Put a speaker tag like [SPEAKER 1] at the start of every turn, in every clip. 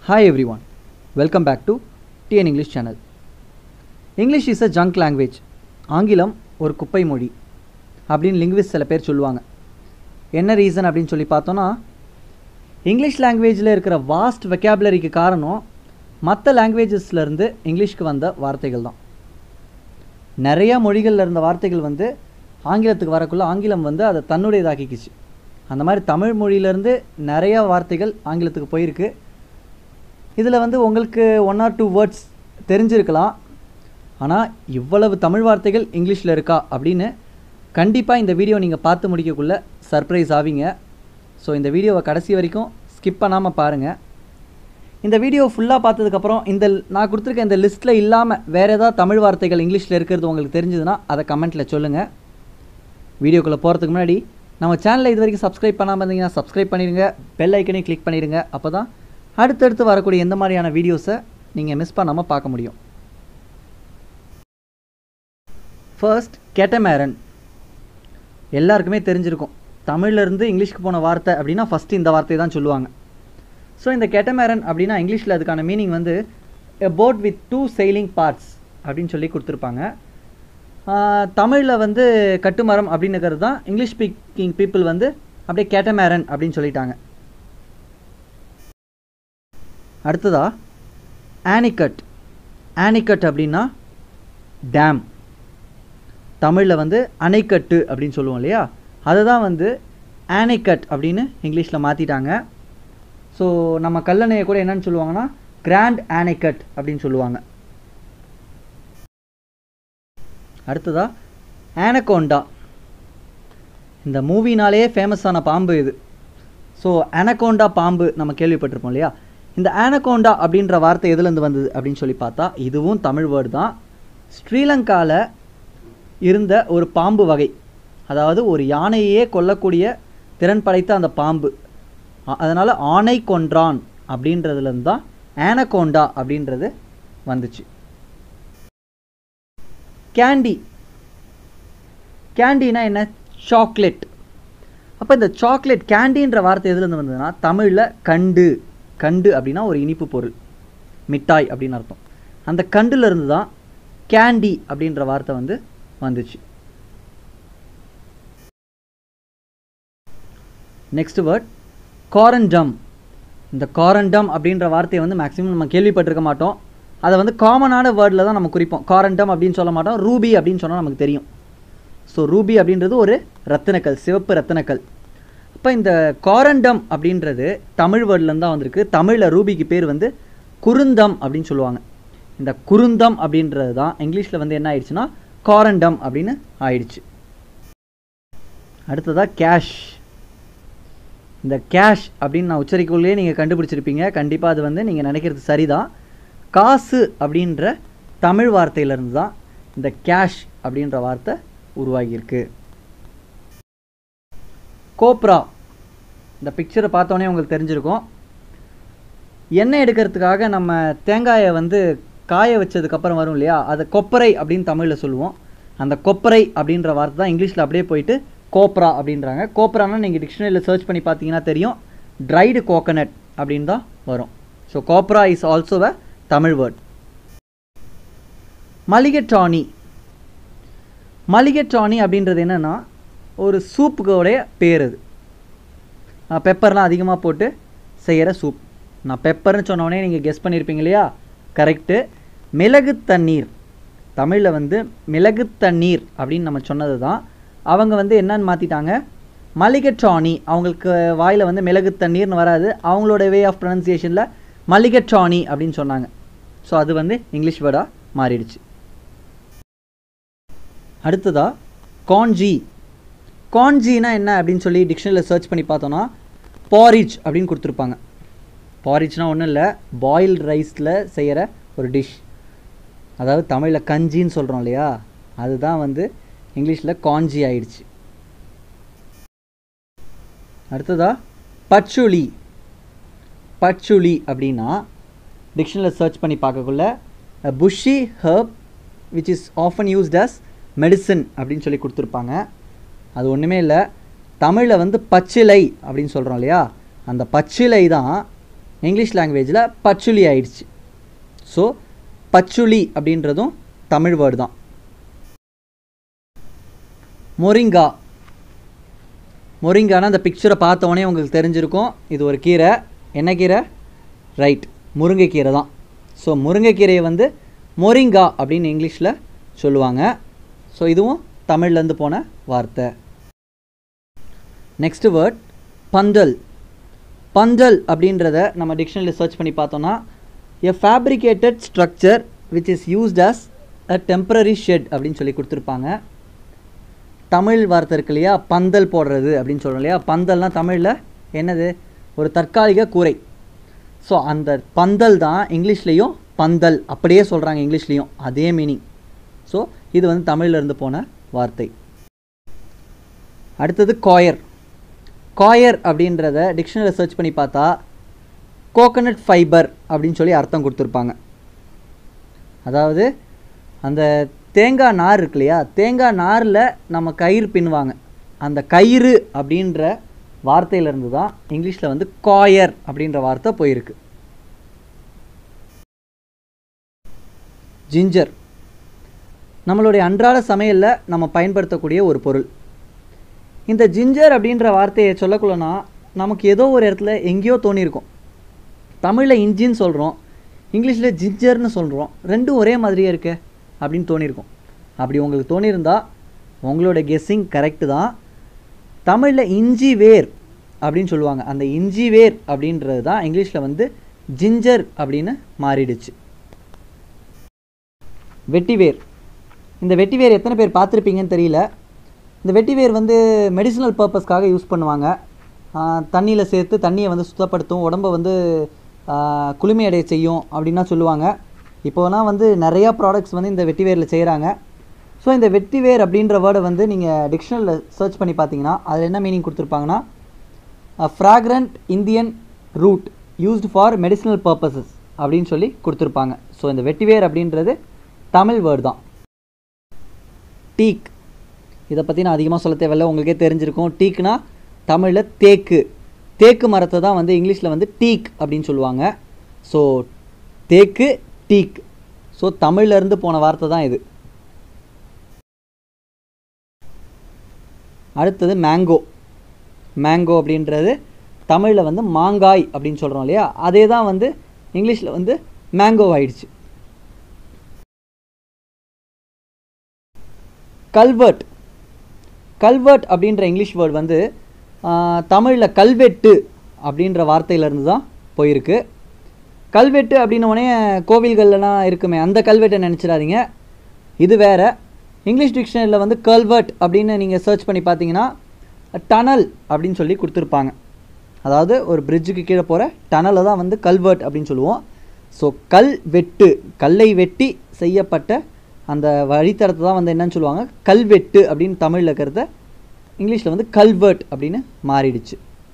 [SPEAKER 1] Hi everyone, welcome back to TN English channel. English is a junk language. ஆங்கிலம் ஒரு குப்பை மொழி அப்படின்னு லிங்குவிஸ்ட் சில பேர் சொல்லுவாங்க என்ன ரீசன் அப்படின்னு சொல்லி பார்த்தோன்னா இங்கிலீஷ் லாங்குவேஜில் இருக்கிற வாஸ்ட் வெக்காபுலரிக்கு காரணம் மற்ற லாங்குவேஜஸ்லேருந்து இங்கிலீஷ்க்கு வந்த வார்த்தைகள் தான் நிறையா மொழிகளில் இருந்த வார்த்தைகள் வந்து ஆங்கிலத்துக்கு வரக்குள்ள ஆங்கிலம் வந்து அதை தன்னுடையதாக்கிக்கிச்சு அந்த மாதிரி தமிழ் மொழியிலேருந்து நிறையா வார்த்தைகள் ஆங்கிலத்துக்கு போயிருக்கு இதில் வந்து உங்களுக்கு ஒன் ஆர் டூ வேர்ட்ஸ் தெரிஞ்சிருக்கலாம் ஆனால் இவ்வளவு தமிழ் வார்த்தைகள் இங்கிலீஷில் இருக்கா அப்படின்னு கண்டிப்பாக இந்த வீடியோ நீங்கள் பார்த்து முடிக்கக்குள்ள சர்ப்ரைஸ் ஆவீங்க ஸோ இந்த வீடியோவை கடைசி வரைக்கும் ஸ்கிப் பண்ணாமல் பாருங்கள் இந்த வீடியோ ஃபுல்லாக பார்த்ததுக்கப்புறம் இந்த நான் கொடுத்துருக்க இந்த லிஸ்ட்டில் இல்லாமல் வேறு ஏதாவது தமிழ் வார்த்தைகள் இங்கிலீஷில் இருக்கிறது உங்களுக்கு தெரிஞ்சதுன்னா அதை கமெண்ட்டில் சொல்லுங்கள் வீடியோக்குள்ளே போகிறதுக்கு முன்னாடி நம்ம சேனலை இது வரைக்கும் சப்ஸ்கிரைப் பண்ணாமல் இருந்தீங்கன்னா சப்ஸ்கிரைப் பண்ணிடுங்க பெல் ஐக்கனையும் கிளிக் பண்ணிடுங்க அப்போ தான் அடுத்தடுத்து வரக்கூடிய எந்த மாதிரியான வீடியோஸை நீங்கள் மிஸ் பண்ணாமல் பார்க்க முடியும் ஃபர்ஸ்ட் கெட்டமேரன் எல்லாருக்குமே தெரிஞ்சிருக்கும் தமிழ்லேருந்து இங்கிலீஷ்க்கு போன வார்த்தை அப்படின்னா ஃபஸ்ட்டு இந்த வார்த்தையை தான் சொல்லுவாங்க ஸோ இந்த கெட்டமேரன் அப்படின்னா இங்கிலீஷில் அதுக்கான மீனிங் வந்து a boat with two sailing parts அப்படின்னு சொல்லி கொடுத்துருப்பாங்க தமிழில் வந்து கட்டுமரம் அப்படின்னுக்கிறது தான் இங்கிலீஷ் ஸ்பீக்கிங் பீப்புள் வந்து அப்படியே கேட்டமேரன் அப்படின்னு சொல்லிட்டாங்க அடுத்ததா ஆனிகட் ஆனிகட் அப்படின்னா டேம் தமிழில் வந்து அணைக்கட்டு அப்படின்னு சொல்லுவோம் இல்லையா அதை தான் வந்து ஆனைக்கட் அப்படின்னு இங்கிலீஷில் மாற்றிட்டாங்க ஸோ நம்ம கல்லணையை கூட என்னன்னு சொல்லுவாங்கன்னா கிராண்ட் ஆனைக்கட் அப்படின்னு சொல்லுவாங்க அடுத்ததா ஆனகோண்டா இந்த மூவினாலே ஃபேமஸான பாம்பு இது ஸோ ஆனகோண்டா பாம்பு நம்ம கேள்விப்பட்டிருப்போம் இல்லையா இந்த ஆனகோண்டா அப்படின்ற வார்த்தை எதுலேருந்து வந்தது அப்படின்னு சொல்லி பார்த்தா இதுவும் தமிழ் வேர்டு தான் ஸ்ரீலங்காவில் இருந்த ஒரு பாம்பு வகை அதாவது ஒரு யானையே கொல்லக்கூடிய திறன் படைத்த அந்த பாம்பு அதனால் ஆனை கொன்றான் அப்படின்றதுலேருந்து தான் ஆனகோண்டா அப்படின்றது வந்துச்சு கேண்டி கேண்டினா என்ன சாக்லேட் அப்போ இந்த சாக்லேட் கேண்டின்ற வார்த்தை எதுலேருந்து வந்ததுன்னா தமிழில் கண்டு கண்டு அப்படின்னா ஒரு இனிப்பு பொருள் மிட்டாய் அப்படின்னு அர்த்தம் அந்த கண்டுலேருந்து தான் கேண்டி அப்படின்ற வார்த்தை வந்து வந்துச்சு நெக்ஸ்ட் வேர்ட் காரண்டம் இந்த காரண்டம் அப்படின்ற வார்த்தையை வந்து மேக்ஸிமம் நம்ம கேள்விப்பட்டிருக்க மாட்டோம் அதை வந்து காமனான வேர்டில் தான் நம்ம குறிப்போம் காரண்டம் அப்படின்னு சொல்ல மாட்டோம் ரூபி அப்படின்னு சொன்னால் நமக்கு தெரியும் ஸோ ரூபி அப்படின்றது ஒரு ரத்தினக்கல் சிவப்பு ரத்தினக்கல் அப்போ இந்த காரண்டம் அப்படின்றது தமிழ் வேர்ட்லேருந்து தான் வந்திருக்கு தமிழில் ரூபிக்கு பேர் வந்து குருந்தம் அப்படின்னு சொல்லுவாங்க இந்த குருந்தம் அப்படின்றது தான் இங்கிலீஷில் வந்து என்ன ஆயிடுச்சுன்னா காரண்டம் அப்படின்னு ஆயிடுச்சு அடுத்ததாக கேஷ் இந்த கேஷ் அப்படின்னு நான் உச்சரிக்குள்ளேயே நீங்கள் கண்டுபிடிச்சிருப்பீங்க கண்டிப்பாக அது வந்து நீங்கள் நினைக்கிறது சரிதான் காசு அப்படின்ற தமிழ் வார்த்தையிலேருந்து தான் இந்த கேஷ் அப்படின்ற வார்த்தை உருவாகியிருக்கு கோப்ரா இந்த பிக்சரை பார்த்தோன்னே உங்களுக்கு தெரிஞ்சிருக்கும் எண்ணெய் எடுக்கிறதுக்காக நம்ம தேங்காயை வந்து காய வச்சதுக்கப்புறம் வரும் இல்லையா அதை கொப்பரை அப்படின்னு தமிழில் சொல்லுவோம் அந்த கொப்பரை அப்படின்ற வார்த்தை தான் இங்கிலீஷில் அப்படியே போயிட்டு கோப்ரா அப்படின்றாங்க கோப்ரானா நீங்கள் டிக்ஷனரியில் சர்ச் பண்ணி பார்த்தீங்கன்னா தெரியும் ட்ரைடு கோகனட் அப்படின்னு தான் வரும் so copra is also a Tamil word mulligatawny mulligatawny அப்படின்றது என்னென்னா ஒரு சூப்புக்கோடைய பேர் அது பெப்பர்லாம் அதிகமாக போட்டு செய்கிற சூப் நான் பெப்பர்னு சொன்னோடனே நீங்கள் கெஸ் பண்ணியிருப்பீங்க இல்லையா கரெக்டு மிளகு தண்ணீர் தமிழில் வந்து மிளகு தண்ணீர் அப்படின்னு நம்ம சொன்னது தான் அவங்க வந்து என்னன்னு மாற்றிட்டாங்க மளிகைட்டாணி அவங்களுக்கு வாயில் வந்து மிளகு தண்ணீர்னு வராது அவங்களோட வே ஆஃப் ப்ரொனன்சியேஷனில் மளிகைட்டாணி அப்படின்னு சொன்னாங்க ஸோ அது வந்து இங்கிலீஷ் வேர்டாக மாறிடுச்சு அடுத்ததாக கான்ஜி கான்ஜினா என்ன அப்படின்னு சொல்லி டிக்ஷனரியில் சர்ச் பண்ணி பார்த்தோன்னா பாரிஜ் அப்படின்னு கொடுத்துருப்பாங்க பாரிஜ்னால் ஒன்றும் இல்லை பாயில்ட் ரைஸில் செய்கிற ஒரு டிஷ் அதாவது தமிழில் கஞ்சின்னு சொல்கிறோம் இல்லையா அதுதான் வந்து இங்கிலீஷில் காஞ்சி ஆயிடுச்சு அடுத்ததா பச்சுளி பச்சுளி அப்படின்னா டிக்ஷனரியில் சர்ச் பண்ணி பார்க்கக்குள்ள bushy herb which is often used as medicine அப்படின்னு சொல்லி கொடுத்துருப்பாங்க அது ஒன்றுமே இல்லை தமிழில் வந்து பச்சிலை அப்படின்னு சொல்கிறோம் இல்லையா அந்த பச்சிலை தான் இங்கிலீஷ் லாங்குவேஜில் பச்சுலி ஆயிடுச்சு ஸோ பச்சுலி அப்படின்றதும் தமிழ் வேர்டு தான் மொரிங்கா மொரிங்கானா அந்த பிக்சரை பார்த்த உடனே உங்களுக்கு தெரிஞ்சிருக்கும் இது ஒரு கீரை என்ன கீரை ரைட் முருங்கைக்கீரை தான் ஸோ முருங்கைக்கீரையை வந்து மொரிங்கா அப்படின்னு இங்கிலீஷில் சொல்லுவாங்க ஸோ இதுவும் தமிழ்லேருந்து போன வார்த்தை நெக்ஸ்ட் வேர்ட் பந்தல் பந்தல் அப்படின்றத நம்ம டிக்ஷனரியில் சர்ச் பண்ணி பார்த்தோன்னா a fabricated structure which is used as a temporary shed அப்படின்னு சொல்லி கொடுத்துருப்பாங்க தமிழ் வார்த்தை இருக்கு இல்லையா பந்தல் போடுறது அப்படின்னு சொல்கிறோம் இல்லையா பந்தல்னால் தமிழில் என்னது ஒரு தற்காலிக கூரை ஸோ அந்த பந்தல் தான் இங்கிலீஷ்லேயும் பந்தல் அப்படியே சொல்கிறாங்க இங்கிலீஷ்லேயும் அதே மீனிங் ஸோ இது வந்து தமிழ்ல இருந்து போன வார்த்தை அடுத்தது காயர் காயர் அப்படின்றத டிக்ஷனரியில் சர்ச் பண்ணி பார்த்தா கோகனட் ஃபைபர் அப்படின்னு சொல்லி அர்த்தம் கொடுத்துருப்பாங்க அதாவது அந்த தேங்காய் நார் இருக்கு இல்லையா தேங்காய் நாரில் நம்ம கயிறு பின்னுவாங்க அந்த கயிறு அப்படின்ற வார்த்தையிலேருந்து தான் இங்கிலீஷில் வந்து காயர் அப்படின்ற வார்த்தை போயிருக்கு ஜிஞ்சர் நம்மளுடைய அன்றாட சமையலில் நம்ம பயன்படுத்தக்கூடிய ஒரு பொருள் இந்த ஜிஞ்சர் அப்படின்ற வார்த்தையை சொல்லக்குள்ளனா நமக்கு ஏதோ ஒரு இடத்துல எங்கேயோ தோணியிருக்கும் தமிழில் இஞ்சின்னு சொல்கிறோம் இங்கிலீஷில் ஜிஞ்சர்னு சொல்கிறோம் ரெண்டும் ஒரே மாதிரியே இருக்கே அப்படின்னு தோணியிருக்கும் அப்படி உங்களுக்கு தோணியிருந்தா உங்களோட கெஸ்ஸிங் கரெக்டு தான் தமிழில் இஞ்சி வேர் அப்படின்னு சொல்லுவாங்க அந்த இஞ்சி வேர் அப்படின்றது தான் இங்கிலீஷில் வந்து ஜிஞ்சர் அப்படின்னு மாறிடுச்சு வெட்டிவேர் இந்த வெட்டிவேர் எத்தனை பேர் பார்த்துருப்பீங்கன்னு தெரியல இந்த வெட்டிவேர் வந்து மெடிசினல் பர்பஸ்க்காக யூஸ் பண்ணுவாங்க தண்ணியில் சேர்த்து தண்ணியை வந்து சுத்தப்படுத்தும் உடம்பை வந்து குளுமையடைய செய்யும் அப்படின்னா சொல்லுவாங்க இப்போலாம் வந்து நிறையா ப்ராடக்ட்ஸ் வந்து இந்த வெட்டிவேரில் செய்கிறாங்க ஸோ இந்த வெட்டிவேர் அப்படின்ற வேர்டை வந்து நீங்கள் டிக்ஷனரியில் சர்ச் பண்ணி பார்த்தீங்கன்னா அதில் என்ன மீனிங் கொடுத்துருப்பாங்கன்னா fragrant Indian root used for medicinal purposes அப்படின்னு சொல்லி கொடுத்துருப்பாங்க ஸோ இந்த வெட்டிவேர் அப்படின்றது தமிழ் வேர்டு தான் டீக் இதை பற்றி நான் அதிகமாக சொல்ல தேவையில்ல உங்களுக்கே தெரிஞ்சிருக்கும் டீக்னா தமிழில் தேக்கு தேக்கு மரத்தை தான் வந்து இங்கிலீஷில் வந்து டீக் அப்படின்னு சொல்லுவாங்க ஸோ தேக்கு டீக் ஸோ தமிழ்லேருந்து போன வார்த்தை தான் இது அடுத்தது மேங்கோ மேங்கோ அப்படின்றது தமிழில் வந்து மாங்காய் அப்படின்னு சொல்கிறோம் இல்லையா அதே தான் வந்து இங்கிலீஷில் வந்து மேங்கோ ஆயிடுச்சு கல்வெர்ட் கல்வெர்ட் அப்படின்ற இங்கிலீஷ் வேர்டு வந்து தமிழில் கல்வெட்டு அப்படின்ற வார்த்தையிலேருந்து தான் போயிருக்கு கல்வெட்டு அப்படின்ன உடனே கோவில்கள்லாம் இருக்குமே அந்த கல்வெட்டை நினச்சிடாதீங்க இது வேறு இங்கிலீஷ் டிக்ஷனரியில் வந்து கல்வெர்ட் அப்படின்னு நீங்கள் சர்ச் பண்ணி பார்த்தீங்கன்னா டனல் அப்படின்னு சொல்லி கொடுத்துருப்பாங்க அதாவது ஒரு பிரிட்ஜுக்கு கீழே போகிற டனலை தான் வந்து கல்வெர்ட் அப்படின்னு சொல்லுவோம் ஸோ கல் வெட்டு கல்லை வெட்டி செய்யப்பட்ட அந்த வழித்தடத்தை தான் வந்து என்னன்னு சொல்லுவாங்க கல்வெட்டு அப்படின்னு தமிழில் இருக்கிறத இங்கிலீஷில் வந்து கல்வெர்ட் அப்படின்னு மாறிடுச்சு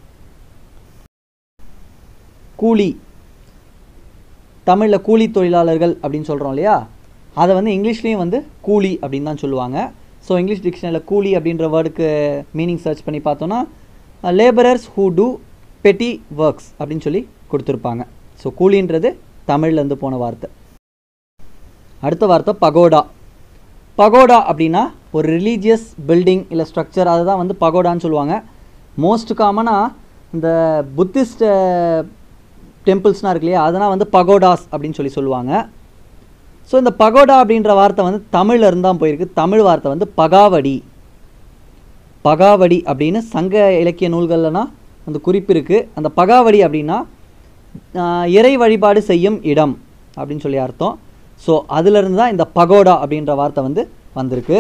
[SPEAKER 1] கூலி தமிழில் கூலி தொழிலாளர்கள் அப்படின்னு சொல்கிறோம் இல்லையா அதை வந்து இங்கிலீஷ்லேயும் வந்து கூலி அப்படின்னு தான் சொல்லுவாங்க ஸோ இங்கிலீஷ் டிக்ஷனரியில் கூலி அப்படின்ற வேர்டுக்கு மீனிங் சர்ச் பண்ணி பார்த்தோன்னா labourers who do petty works அப்படின்னு சொல்லி கொடுத்துருப்பாங்க ஸோ கூலின்றது தமிழ்லேருந்து போன வார்த்தை அடுத்த வார்த்தை பகோடா பகோடா அப்படின்னா ஒரு ரிலீஜியஸ் பில்டிங் இல்லை ஸ்ட்ரக்சர் அதை தான் வந்து பகோடான்னு சொல்லுவாங்க மோஸ்ட் காமனாக இந்த புத்திஸ்ட் டெம்பிள்ஸ்னால் இருக்கு இல்லையா அதெல்லாம் வந்து பகோடாஸ் அப்படின்னு சொல்லி சொல்லுவாங்க ஸோ இந்த பகோடா அப்படின்ற வார்த்தை வந்து தமிழ்ல இருந்து தான் போயிருக்கு தமிழ் வார்த்தை வந்து பகாவடி பகாவடி அப்படின்னு சங்க இலக்கிய நூல்கள்லனா அந்த குறிப்பு இருக்குது அந்த பகாவடி அப்படின்னா இறை வழிபாடு செய்யும் இடம் அப்படின்னு சொல்லி அர்த்தம் ஸோ அதுலேருந்து தான் இந்த பகோடா அப்படின்ற வார்த்தை வந்து வந்திருக்கு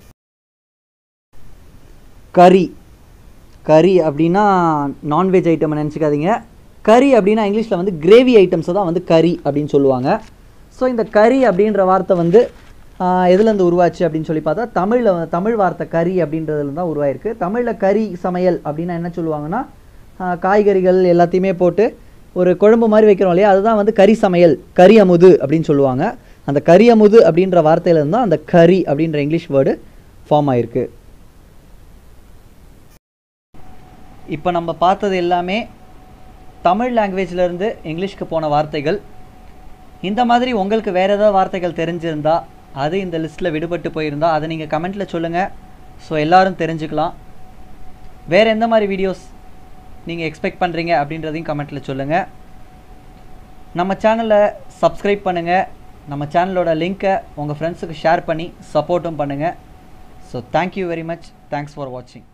[SPEAKER 1] கறி கறி அப்படின்னா நான்வெஜ் ஐட்டம் நினச்சிக்காதீங்க கறி அப்படின்னா இங்கிலீஷில் வந்து கிரேவி ஐட்டம்ஸை தான் வந்து கறி அப்படின்னு சொல்லுவாங்க ஸோ இந்த கறி அப்படின்ற வார்த்தை வந்து எதுலேருந்து உருவாச்சு அப்படின்னு சொல்லி பார்த்தா தமிழில் தமிழ் வார்த்தை கறி அப்படின்றதுல தான் உருவாயிருக்கு தமிழில் கறி சமையல் அப்படின்னா என்ன சொல்லுவாங்கன்னா காய்கறிகள் எல்லாத்தையுமே போட்டு ஒரு குழம்பு மாதிரி வைக்கிறோம் இல்லையா அதுதான் வந்து கறி சமையல் கறி அமுது அப்படின்னு சொல்லுவாங்க அந்த கறி அமுது அப்படின்ற வார்த்தையிலேருந்து தான் அந்த கறி அப்படின்ற இங்கிலீஷ் வேர்டு ஃபார்ம் ஆயிருக்கு இப்போ நம்ம பார்த்தது எல்லாமே தமிழ் லாங்குவேஜ்லேருந்து இங்கிலீஷ்க்கு போன வார்த்தைகள் இந்த மாதிரி உங்களுக்கு வேறு ஏதாவது வார்த்தைகள் தெரிஞ்சிருந்தா அது இந்த லிஸ்ட்டில் விடுபட்டு போயிருந்தா அதை நீங்கள் கமெண்ட்டில் சொல்லுங்கள் ஸோ எல்லோரும் தெரிஞ்சுக்கலாம் வேறு எந்த மாதிரி வீடியோஸ் நீங்கள் எக்ஸ்பெக்ட் பண்ணுறீங்க அப்படின்றதையும் கமெண்ட்டில் சொல்லுங்கள் நம்ம சேனலை சப்ஸ்கிரைப் பண்ணுங்கள் நம்ம சேனலோட லிங்க்கை உங்கள் ஃப்ரெண்ட்ஸுக்கு ஷேர் பண்ணி சப்போர்ட்டும் பண்ணுங்கள் so thank you very much thanks for வாட்சிங்